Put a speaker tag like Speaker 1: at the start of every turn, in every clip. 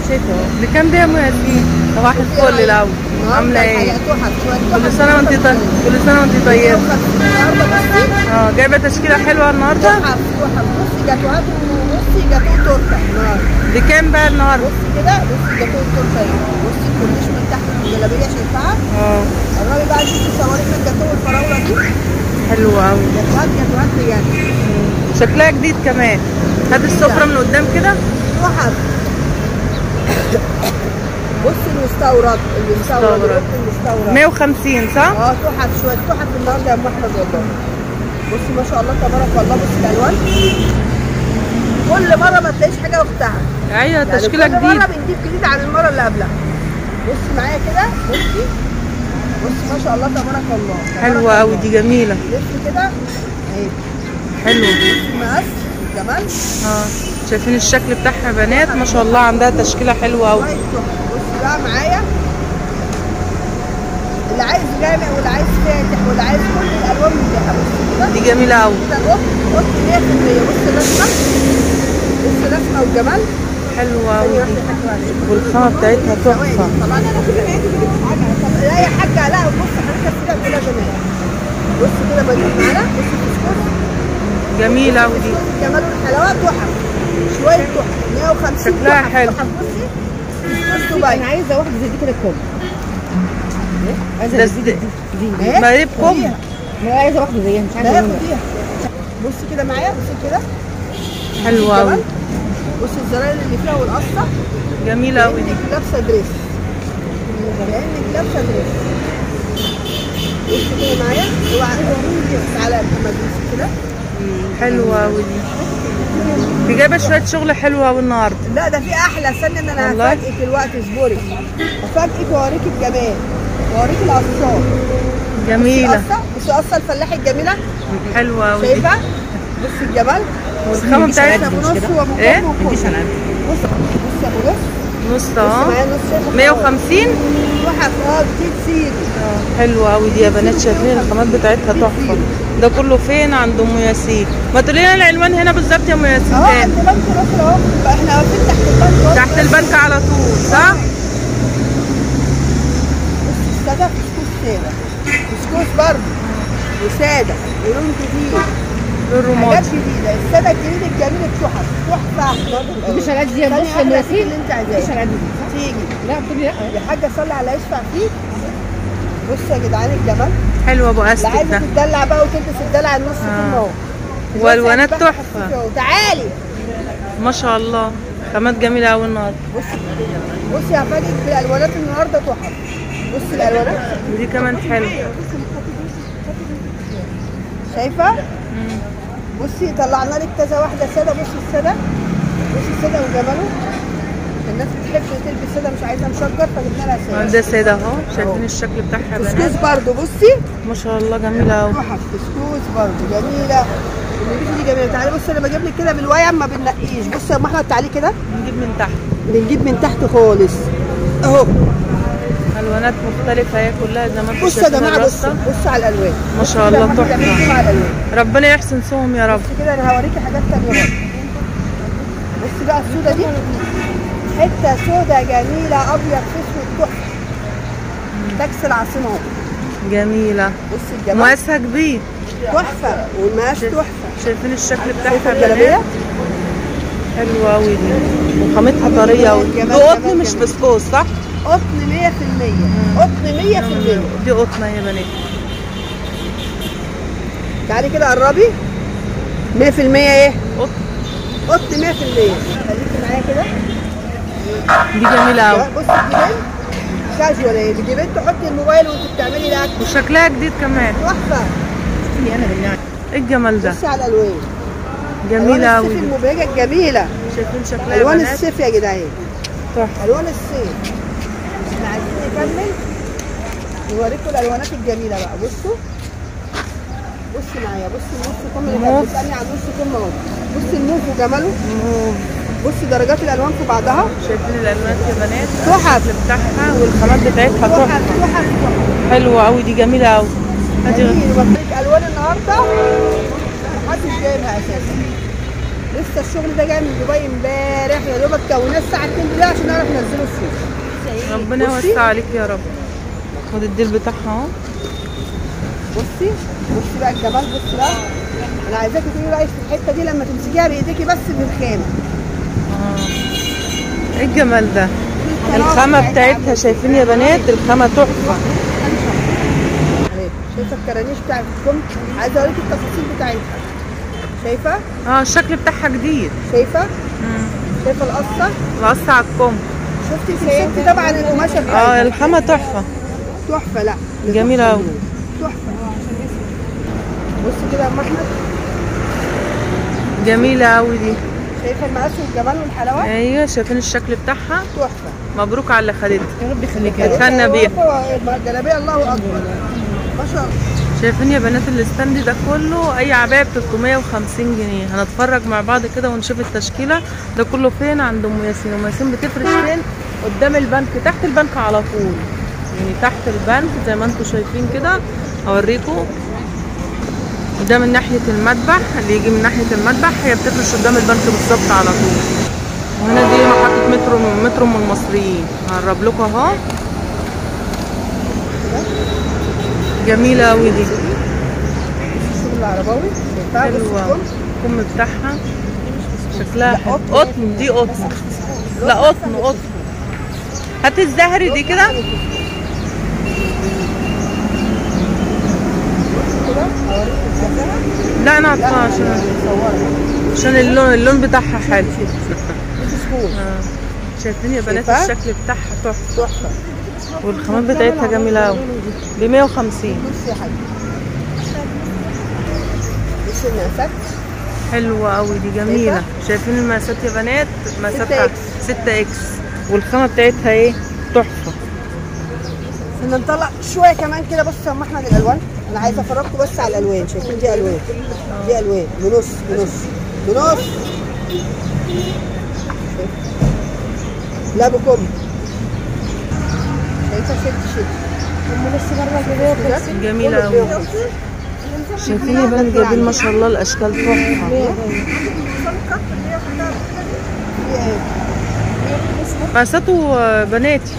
Speaker 1: شايفه اهو
Speaker 2: بكام ده يا ام ياسين صباح الفل الاول عامله ايه
Speaker 1: تحف شويه
Speaker 2: كل سنه وانت طيبه كل سنه وانت طيبه
Speaker 1: النهارده بصي
Speaker 2: اه جايبه تشكيله حلوه النهارده
Speaker 1: تحف تحف بصي جاتوهات بصي جاتوه تورته النهارده
Speaker 2: بكام بقى النهارده
Speaker 1: بصي كده بصي جاتوه التورته اهي بصي الكورنيش من تحت الجلابيه شايفاها
Speaker 2: اه
Speaker 1: قربي بقى شوفي صوري من جاتوه الفراوله دي
Speaker 2: حلوه قوي
Speaker 1: جاتوهات جاتوهات بجد
Speaker 2: شكلها جديد كمان هات السفره من قدام كده
Speaker 1: تحف بصي المستورد المستورد
Speaker 2: مستورد.
Speaker 1: القط المستورد
Speaker 2: 150 صح
Speaker 1: اه تحف شويه تحف النهارده يا ام احمد والله بصي ما شاء الله تبارك الله بصي الالوان كل مره ما تلاقيش حاجه اختها
Speaker 2: ايوه
Speaker 1: يعني
Speaker 2: تشكيله
Speaker 1: كل مره
Speaker 2: جديده
Speaker 1: بنجيب جديد عن المره اللي قبلها بصي معايا كده بصي بصي ما شاء الله تبارك الله تبارك
Speaker 2: حلوه قوي
Speaker 1: الله.
Speaker 2: دي جميله
Speaker 1: لف كده اهي
Speaker 2: حلوه
Speaker 1: مقاس جمال
Speaker 2: اه شايفين الشكل بتاعها بنات ما شاء الله عندها تشكيله حلوه قوي
Speaker 1: شوية تحفة. بصي بقى معايا اللي عايز غامق واللي عايز فاتح واللي عايز كل الالوان متاحه بصي كده
Speaker 2: دي جميله قوي
Speaker 1: كده القط قط 100% بص الرسمه بص الرسمه والجمال
Speaker 2: حلوه
Speaker 1: ثانية
Speaker 2: قوي
Speaker 1: واحدة يا حاجة معلش.
Speaker 2: والخامه بتاعتها
Speaker 1: ثواني.
Speaker 2: تحفه
Speaker 1: طبعا انا كل ما يجي بجيب حاجه طب لا يا حاجه لا بص حضرتك كده كده جمال بص كده بجيب معانا بص الكسكس
Speaker 2: جميله قوي دي
Speaker 1: جمال والحلاوه تحف شويه تحف 150
Speaker 2: شكلها
Speaker 1: تحف.
Speaker 2: حلو.
Speaker 1: تحف بصي كسكس
Speaker 3: انا
Speaker 1: دبي
Speaker 3: عايزه واحده زي دي كده كوم عايزه
Speaker 2: ده
Speaker 3: دي دي دي
Speaker 1: اهي.
Speaker 2: ما دي بكم
Speaker 1: خديها.
Speaker 3: انا عايزه واحده زيها مش
Speaker 1: لا
Speaker 3: عايزه
Speaker 1: ياخد
Speaker 3: منها.
Speaker 1: فيها بصي كده معايا بصي كده
Speaker 2: حلوه قوي
Speaker 1: جمال. بصي الزراير اللي فيها والقصه
Speaker 2: جميله قوي دي
Speaker 1: كانك لابسه دريس كانك لابسه دريس بصي كده معايا اوعى تعالى يا محمد بصي كده
Speaker 2: حلوه قوي دي دي جايبه شويه شغل حلو قوي النهارده
Speaker 1: لا ده في احلى استنى ان انا
Speaker 2: والله؟
Speaker 1: هفاجئك دلوقتي اصبري هفاجئك واوريك الجمال واوريك القصات
Speaker 2: جميله
Speaker 1: قصه بصي قصه الفلاح الجميله
Speaker 2: حلوه قوي دي
Speaker 1: شايفه بصي الجمال
Speaker 2: والخامه
Speaker 3: مش
Speaker 2: بتاعتها
Speaker 3: عادي.
Speaker 1: ابو
Speaker 3: مش
Speaker 1: نص
Speaker 3: كده؟
Speaker 1: وابو
Speaker 2: إيه؟
Speaker 1: كم وكم.
Speaker 3: مديش على قد
Speaker 1: بص بص يا ابو نص
Speaker 2: نص
Speaker 1: بص
Speaker 2: اهو
Speaker 1: معايا نص شايفة
Speaker 2: 150
Speaker 1: تحف اه جديد سيدي
Speaker 2: حلوه قوي دي يا بنات شايفين الخامات بتاعتها تحفه ده كله فين عند ام ياسين ما تقولي لنا العنوان هنا بالظبط يا ام ياسين
Speaker 1: اهو
Speaker 2: تاني
Speaker 1: عند بنك مصر اهو بقى احنا واقفين تحت البنك اهو
Speaker 2: تحت البنك على طول صح
Speaker 1: بص الساده كسكوس ساده كسكوس برضه وساده ولون جديد
Speaker 2: لون
Speaker 1: حاجات
Speaker 2: رمادي
Speaker 1: جديده الساده الجديد الجميل التحف تحفه
Speaker 3: مديش على قد دي يا
Speaker 1: ثانية
Speaker 3: بص يا
Speaker 1: واحدة
Speaker 3: ياسين
Speaker 1: تيجي اللي انت
Speaker 3: مديش على
Speaker 1: عايزاه
Speaker 3: قد دي
Speaker 1: تيجي
Speaker 3: لا بتقولي لا
Speaker 1: يا حاجه صلي على يشفع فيك بص يا جدعان الجمال
Speaker 2: حلو ابو
Speaker 1: اللي
Speaker 2: استك
Speaker 1: عايزه
Speaker 2: ده
Speaker 1: تتدلع بقى وتلبس الدلع النص
Speaker 2: آه.
Speaker 1: كله اهو
Speaker 2: والوانات
Speaker 1: دلوقتي
Speaker 2: تحفه
Speaker 1: هتبقى أهو. تعالي
Speaker 2: ما شاء الله خامات جميله قوي النهارده
Speaker 1: بصي بصي هفاجئك بالالوانات النهارده تحف بصي الالوانات
Speaker 2: ودي كمان حلو
Speaker 1: شايفه بصي طلعنا لك كذا واحده ساده بصي الساده بصي الساده وجماله الناس بتحب تلبس ساده مش عايزه مشجر فجبنا لها ساده
Speaker 2: ده ساده اهو شايفين الشكل بتاعها يا
Speaker 1: كسكوس
Speaker 2: بنات
Speaker 1: برضو بصي
Speaker 2: ما شاء الله جميله قوي
Speaker 1: تحف كسكوس برضو جميله النبيذ دي جميله تعالي بصي انا بجيب لك كده بالوايم ما بنقيش بصي يا ام احمد تعالي كده
Speaker 2: نجيب من تحت
Speaker 1: بنجيب من تحت خالص اهو
Speaker 2: الوانات مختلفه هي كلها زي ما انتم
Speaker 1: بصوا يا
Speaker 2: شايفين
Speaker 1: جماعه بصوا
Speaker 2: الرصه
Speaker 1: بصوا على الالوان
Speaker 2: ما شاء
Speaker 1: كده
Speaker 2: الله
Speaker 1: يا محمد
Speaker 2: تحفه
Speaker 1: بنجيب على الالوان
Speaker 2: ربنا يحسن سوهم يا رب
Speaker 1: بصي كده انا هوريكي حاجات تانية برضه بصي بقى السودا دي حته سودا جميله ابيض في اسود تحفه تاكس العاصمه اهو
Speaker 2: جميله
Speaker 1: بصي الجمال
Speaker 2: مقاسها كبير
Speaker 1: تحفه والمقاس تحفه
Speaker 2: شايفين الشكل
Speaker 1: شايفه
Speaker 2: بتاعها يا
Speaker 1: الجلابيه
Speaker 2: بنات حلوه قوي دي وخامتها طريه قوي
Speaker 1: جمال،
Speaker 2: دي قطن
Speaker 1: جمال،
Speaker 2: مش
Speaker 1: جمال.
Speaker 2: فسكوس صح
Speaker 1: قطن 100% قطن 100%
Speaker 2: دي قطنه يا بنات
Speaker 1: تعالي كده قربي 100% ايه
Speaker 2: قطن
Speaker 1: قطن 100% خليكي معايا كده
Speaker 2: دي جميله قوي
Speaker 1: بصي الجبال كاجوال ايه الجبال تحطي الموبايل وانت بتعملي الاكل
Speaker 2: وشكلها جديد كمان
Speaker 1: تحفه
Speaker 3: شوفي انا بالنعم
Speaker 2: ايه الجمال ده
Speaker 1: بصي على الالوان
Speaker 2: جميله
Speaker 1: الوان
Speaker 2: قوي
Speaker 1: الصيف
Speaker 2: دي
Speaker 1: المبهجه الجميله
Speaker 2: شايفين شكلها يا
Speaker 1: الوان
Speaker 2: بنات
Speaker 1: الصيف يا جدعان
Speaker 2: تحفه
Speaker 1: الوان الصيف احنا عايزين نكمل نوريكم الالوانات الجميله بقى بصوا بصي معايا بصي النص كم اللي كانت
Speaker 2: موف.
Speaker 1: بتسالني عن نص كم اهو بصي الموف وجماله
Speaker 2: موف.
Speaker 1: بصي درجات الالوان في بعضها
Speaker 2: شايفين الالوانات يا بنات
Speaker 1: تحف.
Speaker 2: الشكل بتاعها والخامات بتاعتها
Speaker 1: تحف
Speaker 2: تحفه
Speaker 1: تحف تحف
Speaker 2: حلوه قوي دي جميله قوي هاتي
Speaker 1: جميل وبطلق الوان النهارده محدش جايبها اساسا لسه الشغل ده جاي من دبي امبارح يا دوبك كوناه الساعه 2 بالليل عشان نعرف ننزله السوق
Speaker 2: ربنا
Speaker 1: بصي.
Speaker 2: يوسع عليك يا رب خد الديل بتاعها اهو
Speaker 1: بصي بصي بقى الجمال بصي بقى انا عايزاكي تقولي رايك في الحته دي لما تمسكيها بايديكي بس بالخامه
Speaker 2: ايه الجمال ده الخامة بتاعتها شايفين يا بنات الخامة تحفة
Speaker 1: اهي شايفه الكرانيش بتاعت الكم عايزه اوريكي التفاصيل بتاعتها شايفه
Speaker 2: اه الشكل بتاعها جديد
Speaker 1: شايفه
Speaker 2: مم.
Speaker 1: شايفه القصه
Speaker 2: القصة على الكم
Speaker 1: شفتي شفتي طبعا القماشه
Speaker 2: اه
Speaker 1: بتاعتها
Speaker 2: الخامة تحفة
Speaker 1: تحفه لا
Speaker 2: جميلة أوي.
Speaker 1: تحفه بصي كده يا ام احمد
Speaker 2: جميلة اوي دي
Speaker 1: شايفه المقاس والجمال والحلاوه
Speaker 2: ايوه شايفين الشكل بتاعها
Speaker 1: تحفه
Speaker 2: مبروك على اللي خدتها
Speaker 3: يا رب يخليك يا رب
Speaker 2: اتهنى بيها
Speaker 1: جلابيه الله اكبر ما شاء الله
Speaker 2: شايفين يا بنات الستاند ده كله اي عباية ب 350 جنيه هنتفرج مع بعض كده ونشوف التشكيله ده كله فين عند ام ياسين ام ياسين بتفرش فين قدام البنك تحت البنك على طول يعني تحت البنك زي ما انتم شايفين كده هوريكم ده من ناحيه المذبح اللي يجي من ناحيه المذبح هي بتفرش قدام البنك بالظبط على طول وهنا دي محطه مترو من مترو من المصريين هقرب لكم اهو جميله قوي دي
Speaker 1: الشغل العرباوي شايفاها بصي
Speaker 2: حلوة
Speaker 1: الكم
Speaker 2: الكم بتاعها شكلها
Speaker 1: لا،
Speaker 2: حلو
Speaker 1: قطن.
Speaker 2: قطن دي قطن لا قطن قطن هات الزهري دي كده
Speaker 1: كده هوريك الجزمه
Speaker 2: لا انا عطاها عشان
Speaker 1: مصوره
Speaker 2: عشان اللون اللون بتاعها حلو
Speaker 1: دي سكون
Speaker 2: آه. شايفين يا بنات
Speaker 1: شايفة؟
Speaker 2: الشكل بتاعها تحفه
Speaker 1: تحفه
Speaker 2: والخامات بتاعتها جميله قوي ب 150
Speaker 1: بصي يا حاجه بصي المقاسات
Speaker 2: حلوه قوي دي جميله شايفين المقاسات يا بنات مقاساتها
Speaker 1: 6X.
Speaker 2: 6 اكس والخامه بتاعتها ايه تحفه
Speaker 1: بدنا نطلع شويه كمان كده بص يا ام احمد الالوان انا عايزه افرجكم بس على الالوان شايفين دي الوان دي الوان بنص بنص بنص لا بكم شايفه شد شد هم لسه بره
Speaker 2: جميله قوي شايفين يا بنات جايبين ما شاء الله الاشكال تحفه مقاساته آه، بناتي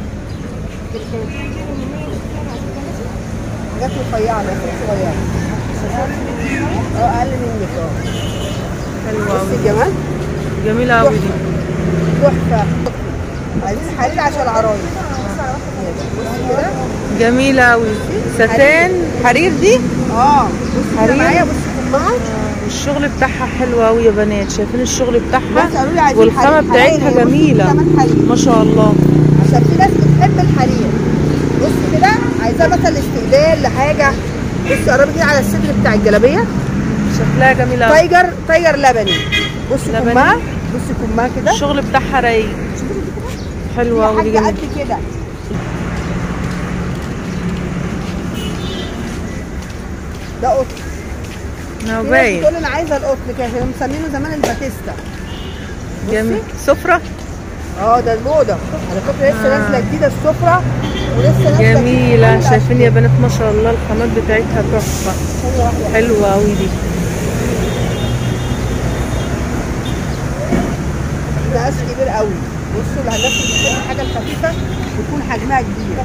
Speaker 1: جت رفيعه جت صغيره اه اقل منك اه
Speaker 2: حلوه
Speaker 1: بصي
Speaker 2: قوي
Speaker 1: الجمال
Speaker 2: جميله قوي دي
Speaker 1: تحفه عايزين حرير عشان العرايس بصي كده
Speaker 2: جميله قوي ستان حرير دي
Speaker 1: اه بصي
Speaker 2: حرير.
Speaker 1: كده معايا بصي كمها
Speaker 2: والشغل بتاعها حلو قوي يا بنات شايفين الشغل
Speaker 1: بس قالوا
Speaker 2: بتاعها
Speaker 1: لي عايزين
Speaker 2: والخامه
Speaker 1: حرير.
Speaker 2: بتاعتها
Speaker 1: حرير. بصي
Speaker 2: جميله
Speaker 1: كمان حرير.
Speaker 2: ما شاء الله
Speaker 1: عشان في ناس بتحب الحرير بصي كده عايزاه مثلا استقبال لحاجه بصي قربي كده على الصدر بتاع الجلابيه
Speaker 2: شكلها جميل قوي
Speaker 1: تايجر تايجر لبني بصي
Speaker 2: لبني.
Speaker 1: كمها بصي كمها كده
Speaker 2: الشغل بتاعها رايق حلوه
Speaker 1: يا
Speaker 2: قوي دي
Speaker 1: حاجه
Speaker 2: جميله
Speaker 1: قد كده ده قطن
Speaker 2: هو
Speaker 1: في ناس
Speaker 2: باين
Speaker 1: بتقول انا عايزه القطن كده كانوا مسمينه زمان الباتيستا
Speaker 2: جميل سفره
Speaker 1: اه ده الموضه على فكره لسه نازله جديده السفره ولسه نازله
Speaker 2: جميله
Speaker 1: جديدة.
Speaker 2: شايفين يا بنات ما شاء الله الخامات بتاعتها تحفه
Speaker 1: ثانية واحدة.
Speaker 2: حلوه قوي دي
Speaker 1: مقاس كبير قوي بصوا الناس اللي بتحب الحاجه الخفيفه يكون حجمها كبير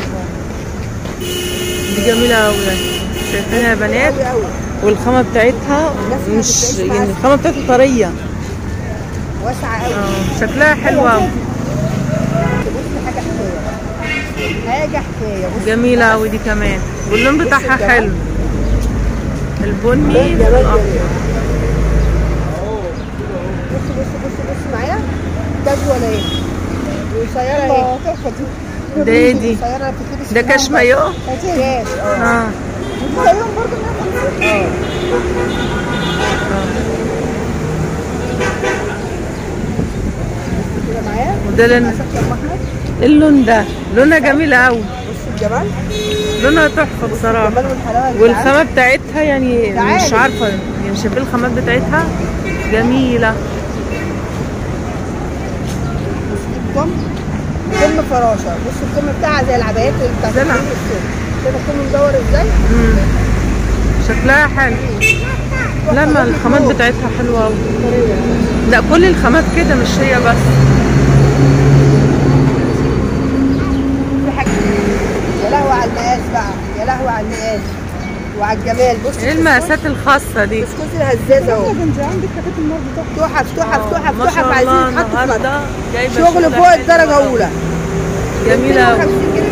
Speaker 2: دي جميله قوي شايفينها يا بنات
Speaker 1: قوي قوي
Speaker 2: والخامه بتاعتها
Speaker 1: الناس اللي
Speaker 2: مش
Speaker 1: بتعيش
Speaker 2: يعني
Speaker 1: معاها.
Speaker 2: الخامه بتاعتها طريه
Speaker 1: واسعه قوي
Speaker 2: اه شكلها حلو قوي
Speaker 1: بص حاجه حكايه حاجه حكايه بص
Speaker 2: جميله قوي دي كمان واللون بتاعها
Speaker 1: الجمال.
Speaker 2: حلو البني
Speaker 1: جمال جمال
Speaker 2: والأخضر.
Speaker 1: بص بص بص بص معايا كاجوال اهي وقصيره اهي تحفه دي
Speaker 2: ده ايه دي؟
Speaker 1: قصيره بتتلبس
Speaker 2: ده
Speaker 1: في
Speaker 2: كاش
Speaker 1: المنبر.
Speaker 2: مايو
Speaker 1: كاش اه
Speaker 2: اه
Speaker 1: ودي زيهم برضه 150 اه كده معايا
Speaker 2: وده لون
Speaker 1: مقاسات يا أم أحمد.
Speaker 2: اللون ده لونها جميلة قوي
Speaker 1: بص الجمال
Speaker 2: لونها تحفة بصراحة
Speaker 1: الجمال والحلاوه اللي
Speaker 2: والخامة بتاعتها يعني
Speaker 1: تعالي.
Speaker 2: مش عارفة يعني شايفين الخامات بتاعتها جميلة
Speaker 1: بص دي الكم كم فراشه بص الكم بتاعها زي العبايات اللي بتاعت
Speaker 2: زي الع-
Speaker 1: الصيف. شايفه الكم مدور ازاي
Speaker 2: مم. شكلها حلو لا ما الخامات بتاعتها حلوه قوي لا كل الخامات كده مش هي بس
Speaker 1: في حاجة يا لهوي على المقاس بقى يا لهوي على المقاس وعلى الجمال بص
Speaker 2: ايه المقاسات الخاصه دي
Speaker 1: الكسكس الهزازه اهو مفتوحه مفتوحه مفتوحه
Speaker 2: ما
Speaker 1: مفتوحه
Speaker 2: شاء
Speaker 1: عايزين
Speaker 2: الله
Speaker 1: يتحط في
Speaker 2: النهارده
Speaker 1: مطبخ.
Speaker 2: جايبه
Speaker 1: شغل فوق
Speaker 2: حلو
Speaker 1: الدرجه
Speaker 2: أوي.
Speaker 1: اولى
Speaker 2: جميله قوي
Speaker 1: 250 جنيه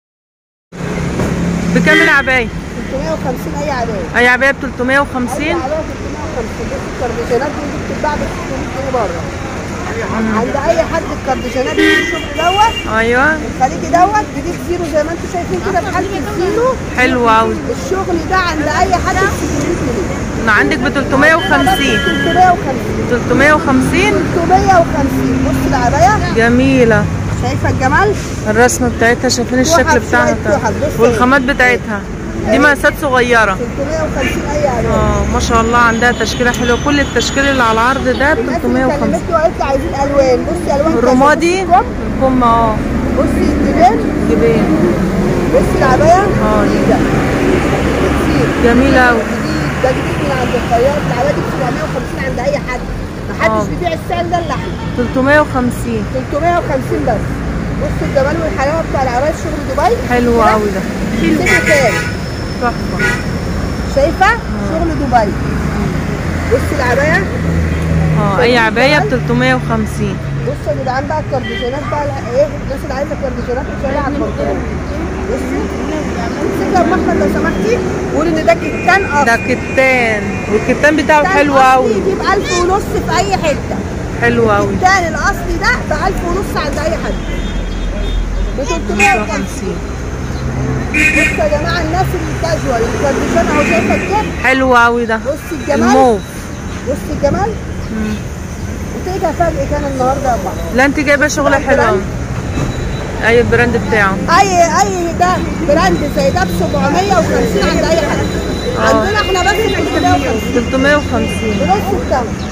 Speaker 2: بكام العبايه
Speaker 1: 350 اي عبايه
Speaker 2: اي عبايه ب
Speaker 1: اي
Speaker 2: 350
Speaker 1: عبايه 350 بص الكارديشانات دي بتتباع ب 600 جنيه بره عند اي حد الكارديشانات دي الشغل دوت
Speaker 2: ايوه
Speaker 1: الخليجي دوت جديد زيرو زي ما انتم شايفين كده بحاله الزيرو
Speaker 2: حلو قوي
Speaker 1: الشغل ده عند اي حد ب 600 جنيه
Speaker 2: عندك ب 350
Speaker 1: 350
Speaker 2: 350
Speaker 1: 350 بص العبايه
Speaker 2: جميله
Speaker 1: شايفه الجمال
Speaker 2: الرسمه بتاعتها شايفين الشكل
Speaker 1: تحف،
Speaker 2: بتاعها
Speaker 1: شوية تحف. بص
Speaker 2: والخامات بتاعتها دي مقاسات صغيره
Speaker 1: 350 اي عبايه
Speaker 2: اه ما شاء الله عندها تشكيله حلوه كل التشكيل اللي على العرض ده ب
Speaker 1: الناس اللي
Speaker 2: 350
Speaker 1: كلمتني وقالت لي عايزين الوان بصي الوان كذا.
Speaker 2: الرمادي
Speaker 1: بصي الكم،
Speaker 2: الكم اه
Speaker 1: بصي الجبال
Speaker 2: جبين
Speaker 1: بصي العبايه
Speaker 2: اه.
Speaker 1: جديده كتير.
Speaker 2: جميله قوي
Speaker 1: جديد ده جديد من عند الخياط العبايه دي ب 750 عند اي حد
Speaker 2: اه.
Speaker 1: محدش بيبيع السعر ده الا احنا
Speaker 2: 350
Speaker 1: 350 بس بص الجمال والحلاوه بتاع العرايس شغل دبي
Speaker 2: حلو قوي ده
Speaker 1: سنة كام
Speaker 2: تحفه
Speaker 1: شايفه شغل دبي بص العبايه
Speaker 2: اه اي عبايه ب 350
Speaker 1: بص يا جدعان بقى الكارديشانات بقى ايه الناس اللي عايزه كارديشانات مش على البنطلون بصي امسكي يا ام احمد لو سمحتي قولي ان ده كتان اصلي
Speaker 2: ده كتان والكتان بتاعه
Speaker 1: كتان
Speaker 2: حلو
Speaker 1: أصلي
Speaker 2: قوي
Speaker 1: يجيب 1000 ونص في اي حته
Speaker 2: حلو قوي
Speaker 1: الكتان الاصلي ده ب 1000 ونص عند اي حد ب 350
Speaker 2: 350
Speaker 1: بصوا يا جماعه الناس الكاجوال الكارديشان اهو شايفه الكم
Speaker 2: حلو قوي ده
Speaker 1: بصي الجمال
Speaker 2: الموف
Speaker 1: بصي الجمال
Speaker 2: مم.
Speaker 1: انت ايه هفاجئك انا النهارده يا بابا
Speaker 2: لا انت جايبه شغل حلو قوي اي البراند بتاعه
Speaker 1: اي اي ده براند زي ده ب 750 عند اي حد عندنا احنا بس ب 350
Speaker 2: 350
Speaker 1: بنص الثمن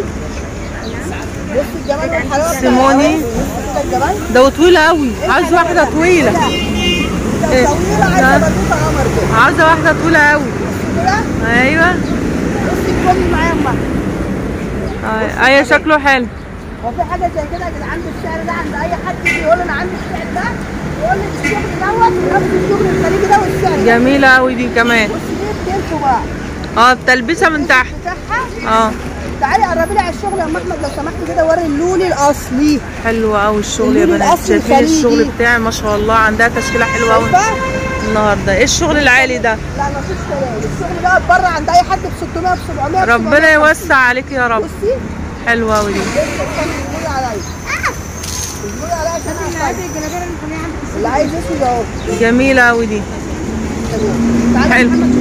Speaker 1: بص الجمال والحلاوه بتاع
Speaker 2: سيموني.
Speaker 1: العرايس. بص كده الجمال
Speaker 2: ده طويله قوي عايز واحده طويله
Speaker 1: ده
Speaker 2: إيه؟
Speaker 1: طويله عايزه
Speaker 2: ها؟
Speaker 1: بنوته قمر كده
Speaker 2: عاوزه واحده طويله قوي
Speaker 1: بص كده
Speaker 2: ايوه
Speaker 1: بص الكم معايا يا أما.
Speaker 2: آه، ايوه شكله حلو
Speaker 1: هو في حاجه زي كده يا جدعان بالسعر ده عند اي حد يجي يقول انا عندي السعر ده يقول لي الشغل دوت نفس الشغل الخليجي ده والسعر ده
Speaker 2: جميله قوي دي كمان
Speaker 1: بص دي بتلفوا بقى
Speaker 2: اه التلبسه من تحت
Speaker 1: بتاعها
Speaker 2: اه
Speaker 1: تعالي قربي لي على الشغل يا ام احمد لو سمحتي كده وري اللولي الاصلي
Speaker 2: حلو قوي الشغل يا
Speaker 1: اللون
Speaker 2: بنات
Speaker 1: الأصلي
Speaker 2: شايفين
Speaker 1: الخليجي.
Speaker 2: الشغل بتاعي ما شاء الله عندها تشكيله حلوه قوي
Speaker 1: شايفه
Speaker 2: النهارده ايه الشغل العالي ده
Speaker 1: لا ما فيش كلام الشغل ده بره عند اي حد ب 600 ب 700 ب
Speaker 2: ربنا
Speaker 1: 750.
Speaker 2: يوسع عليك يا رب
Speaker 1: بصي
Speaker 2: حلوه قوي دي
Speaker 1: لسه كان بيقولوا عليا بيقولوا عليا عشان انا عايز الجلابيه اللي كان عندك اللي عايز اسود اهو
Speaker 2: جميله قوي دي
Speaker 1: تمام تعالي
Speaker 2: حلو.
Speaker 1: يا محمد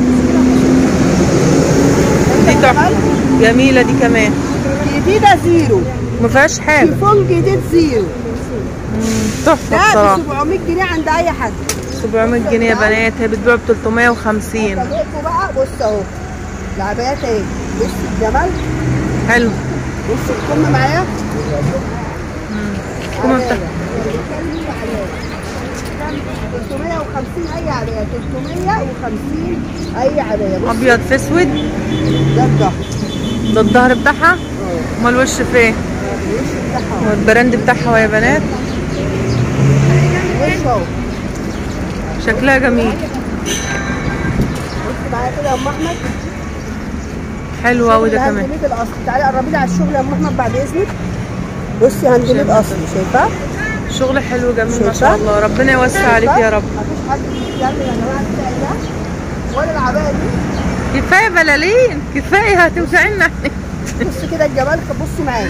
Speaker 1: شوف
Speaker 2: دي
Speaker 1: السكينة.
Speaker 2: تحفه جميله دي كمان
Speaker 1: جديده زيرو
Speaker 2: ما فيهاش حاجه
Speaker 1: شيفون جديد زيرو
Speaker 2: تحفه
Speaker 1: ده ب
Speaker 2: بصراحه
Speaker 1: 700 جنيه عند اي حد
Speaker 2: 700 جنيه يا بنات هي بتبيع ب 350
Speaker 1: فاجئكوا بقى بص اهو العبايات اهي بص الجمال
Speaker 2: حلو
Speaker 1: بص الكم معايا
Speaker 2: كم بتاع
Speaker 1: 350 اي عبايه 350 اي عبايه بص
Speaker 2: ابيض في اسود
Speaker 1: ده الظهر
Speaker 2: ده الظهر بتاعها امال الوش فين
Speaker 1: الوش بتاعها
Speaker 2: والبراند بتاعها يا بنات
Speaker 1: وش اهو
Speaker 2: شكلها جميل
Speaker 1: بص معايا كده يا ام احمد
Speaker 2: حلو قوي ده
Speaker 1: شغل
Speaker 2: كمان
Speaker 1: هاند ميد الاصلي تعالي قربي لي على الشغل يا ام احمد بعد اذنك بصي هاند ميد اصلي شايفاه
Speaker 2: شغل حلو جميل ما
Speaker 1: شايفة؟
Speaker 2: شاء الله ربنا يوسع عليك يا رب
Speaker 1: مفيش حد بيعمل يا جماعه السعر ده ولا العبايه دي
Speaker 2: كفايه بلالين كفايه هتوسعنا
Speaker 1: بص كده الجمال بصي معايا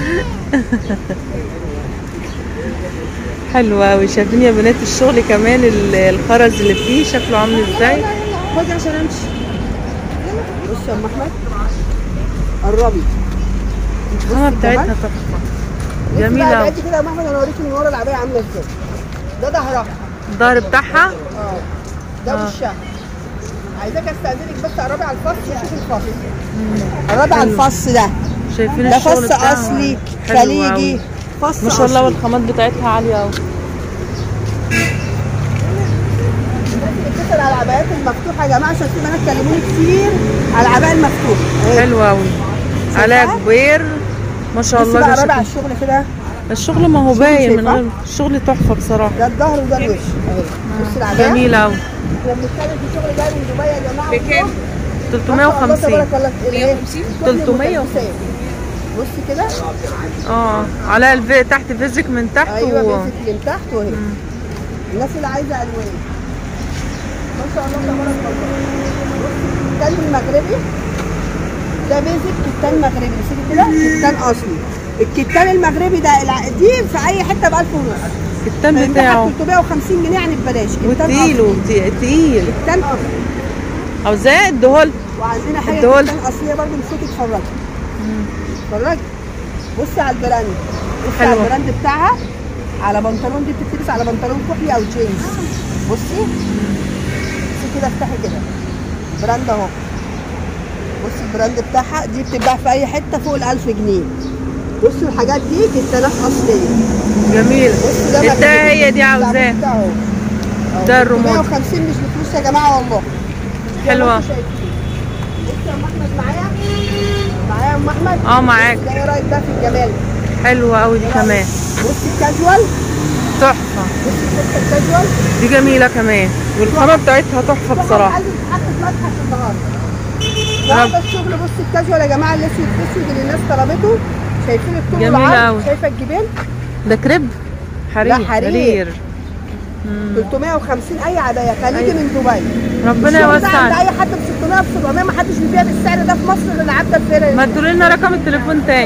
Speaker 2: حلو قوي شايفين يا بنات الشغل كمان ال- الخرز اللي فيه شكله عامل ازاي
Speaker 1: خدي عشان امشي بصي يا ام احمد قربي
Speaker 2: الخامه
Speaker 1: بصي
Speaker 2: بتاعتها
Speaker 1: الجمال.
Speaker 2: تحفه
Speaker 1: جميله
Speaker 2: جميله قوي
Speaker 1: قوي كده يا ام احمد انا اوريكي من ورا العبايه عامله ازاي ده ظهرها
Speaker 2: الظهر بتاعها
Speaker 1: اه ده
Speaker 2: آه.
Speaker 1: وشها عايزاك استاذنك بس قربي على الفص وشوفي الفص قربي على الفص ده
Speaker 2: شايفين
Speaker 1: ده
Speaker 2: الشغل
Speaker 1: فص
Speaker 2: بتاعها
Speaker 1: اصلي
Speaker 2: حلو
Speaker 1: خليجي
Speaker 2: قوي.
Speaker 1: فص
Speaker 2: ما شاء الله
Speaker 1: أصلي.
Speaker 2: والخامات بتاعتها عاليه قوي
Speaker 1: الناس اللي مثلا على العبايات المفتوحه يا جماعه عشان في بنات كلموني كتير على العبايه المفتوحه اهي.
Speaker 2: حلوة أوي عليها كبير ما شاء
Speaker 1: بصي
Speaker 2: الله
Speaker 1: بقى
Speaker 2: ده
Speaker 1: رابع
Speaker 2: شكل
Speaker 1: الشغل كده
Speaker 2: الشغل ما هو باين من
Speaker 1: شايفة؟
Speaker 2: غير الشغل تحفة بصراحة
Speaker 1: ده الظهر وده الوش اهي بصي العبايه
Speaker 2: جميلة أوي
Speaker 1: احنا بنتكلم في شغل جاي من دبي يا جماعه
Speaker 2: بكام؟
Speaker 1: ما شاء الله
Speaker 2: 350
Speaker 1: تبارك الله ايه
Speaker 2: 350.
Speaker 1: بصي كده
Speaker 2: اه على الفي تحت فيزك من تحت
Speaker 1: ايوه
Speaker 2: و...
Speaker 1: بيزك من تحت وهي الناس اللي عايزه الوان ما شاء الله تبارك الله بصي الكتان المغربي ده بيزك كتان مغربي بصي كده كتان اصلي الكتان المغربي ده الع- دي في اي حته ب 1000 ونص
Speaker 2: الكتان
Speaker 1: فاهمني؟
Speaker 2: بتاعه
Speaker 1: 350 جنيه يعني ببلاش كتان
Speaker 2: وتقيل
Speaker 1: اصلي
Speaker 2: وت- تقيل
Speaker 1: كتان اصلي
Speaker 2: عاوزاه اديهولي
Speaker 1: وعندنا حاجه
Speaker 2: الدول.
Speaker 1: كتان اصليه برضه نسيت اتفرجي اتفرجي بصي على البراند بصي على
Speaker 2: حلوة.
Speaker 1: البراند بتاعها على بنطلون دي بتتلبس على بنطلون كحلي او جينز بصي بصي كده افتحي كده براند اهو بصي البراند بتاعها دي بتتباع في اي حته فوق ال 1000 جنيه بصي الحاجات دي كتانات اصليه
Speaker 2: جميل
Speaker 1: بصي ده
Speaker 2: ده
Speaker 1: مغربي.
Speaker 2: هي دي عاوزاه
Speaker 1: بتاعه اهو. اهو.
Speaker 2: ده الرماد.
Speaker 1: 150 مش بفلوس يا جماعه والله
Speaker 2: حلوة.
Speaker 1: زي ما انتوا شايفين. بصي يا ام احمد معايا معايا يا ام احمد
Speaker 2: اه معاك
Speaker 1: ده ايه رايك بقى في الجمال
Speaker 2: حلوة أوي دي كمان
Speaker 1: بصي الكاجوال
Speaker 2: تحفة
Speaker 1: بصي الكفته الكاجوال
Speaker 2: دي جميلة كمان والخامة بتاعتها تحفة بصراحة
Speaker 1: عايزه تتحط في متحف النهارده النهارده الشغل بصي الكاجوال يا جماعه الاسود الاسود اللي الناس طلبته شايفين الطول
Speaker 2: جميلة
Speaker 1: والعرض
Speaker 2: أوي.
Speaker 1: شايفه الجبال
Speaker 2: ده كريب حرير
Speaker 1: لا، حرير.
Speaker 2: مم.
Speaker 1: 350 اي عبايه خليجي
Speaker 2: أيوة.
Speaker 1: من دبي
Speaker 2: ربنا
Speaker 1: الشغل ده
Speaker 2: يوسع
Speaker 1: عند
Speaker 2: عليك.
Speaker 1: اي حد ب 600 ب 700 ما حدش بيبيع بالسعر ده في مصر غير عبده الفرق
Speaker 2: ما تقولي لنا رقم التليفون تاني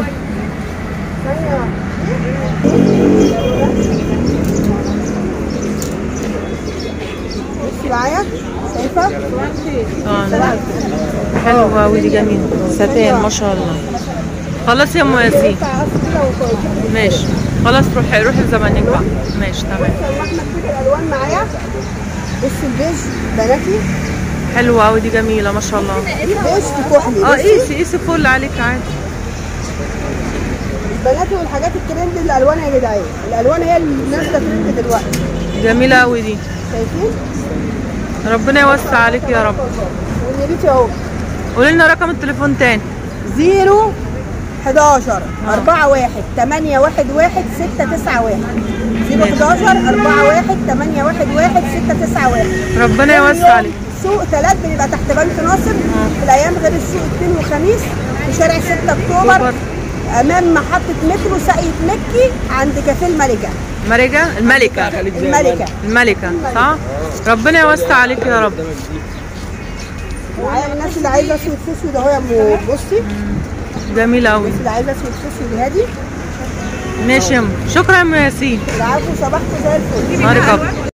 Speaker 1: بصي معايا شايفه
Speaker 2: اه حلوة أوي دي جميلة ستان ما شاء الله خلاص يا ام ياسين
Speaker 1: بتاع اصل كده وكويس
Speaker 2: ماشي خلاص روحي روحي لزمانك بقى ماشي تمام
Speaker 1: بصي يا احمد كده الالوان معايا بصي البيج بناتي
Speaker 2: حلوة أوي دي جميلة ما شاء الله
Speaker 1: البيج في كحلي
Speaker 2: اه
Speaker 1: بصي
Speaker 2: قيسي قيسي فل عليك عادي
Speaker 1: البناتي والحاجات الترند الالوان يا جدعان الالوان هي اللي نازله ترند دلوقتي
Speaker 2: جميلة أوي دي
Speaker 1: شايفين
Speaker 2: ربنا يوسع عليك يا رب
Speaker 1: والنبيتي اهو
Speaker 2: قولي لنا رقم التليفون تاني
Speaker 1: 0 11 4 1 8 1 1 6 9 1 0 11 4 1 8 1 1 6 9 1
Speaker 2: ربنا يوسع عليك
Speaker 1: سوق ثلاث بنبقى تحت بنك ناصر في الايام غير السوق اثنين وخميس في شارع 6 اكتوبر
Speaker 2: أكتوبر.
Speaker 1: امام محطه مترو ساقية مكي عند كافيه الملكه
Speaker 2: مريجة الملكة
Speaker 1: الملكه
Speaker 2: الملكة صح ربنا يوسع عليك يا رب
Speaker 1: معايا الناس اللي عايزه اسود في اسود اهو يا ام بصي
Speaker 2: جميلة أوي
Speaker 1: الناس اللي عايزه اسود في اسود هادي
Speaker 2: ماشي يا أم. شكرا يا أم ياسين
Speaker 1: العفو صباحكم زي الفل
Speaker 2: نهارك أبيض